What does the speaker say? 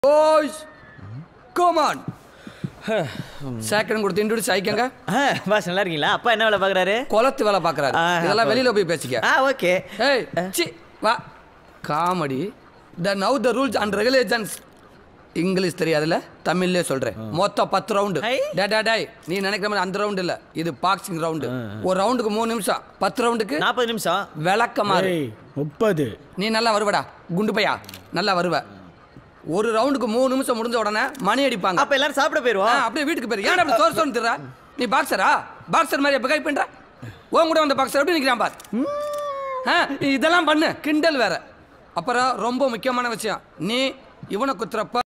ஓய்ஸ் கோமான் சேக்கன் கொடுத்து இன்ட்ரோடியூஸ் ஆயிக்கங்க ஆ, பாஸ் நல்லா இருக்கீங்களா அப்பா என்ன வேலை பார்க்குறாரு குளத்து வேலை பார்க்கறாரு ஆ, இதெல்லாம் அப்போ- வெளியில போய் பேசிக்க ஆ ஓகே ஏய் சி வா comedy the now the rules and regulations English தெரியாதுல்ல தமிழ்லயே சொல்றேன் மொத்தம் பத்து ரவுண்டு ஐ. டே டே டேய் நீ நினைக்கிற மாதிரி அந்த ரவுண்டு இல்ல இது பாக்ஸிங் ரவுண்டு ஒரு ரவுண்டுக்கு மூணு நிமிஷம் பத்து ரவுண்டுக்கு நாற்பது நிமிஷம் விளக்கமாறு ஏய் முப்பது நீ நல்லா வருவடா குண்டு பையா நல்லா வருவ ஒரு ரவுண்டுக்கு மூணு நிமிஷம் முடிஞ்ச உடனே மணி அடிப்பாங்க அப்ப எல்லாரும் சாப்பிட ஆ, போயிருவோம் அப்படியே வீட்டுக்கு போயிரு ஏன் அப்படி சோறு சோறு திர்ற நீ பாக்ஸரா பாக்ஸர் மாதிரி எப்ப கை பண்ற உன் கூட வந்த பாக்ஸர் எப்படி நிக்கிறான் பார் ஆ, இதெல்லாம் பண்ணு கிண்டல் வேற அப்புறம் ரொம்ப முக்கியமான விஷயம் நீ இவனை குத்துறப்ப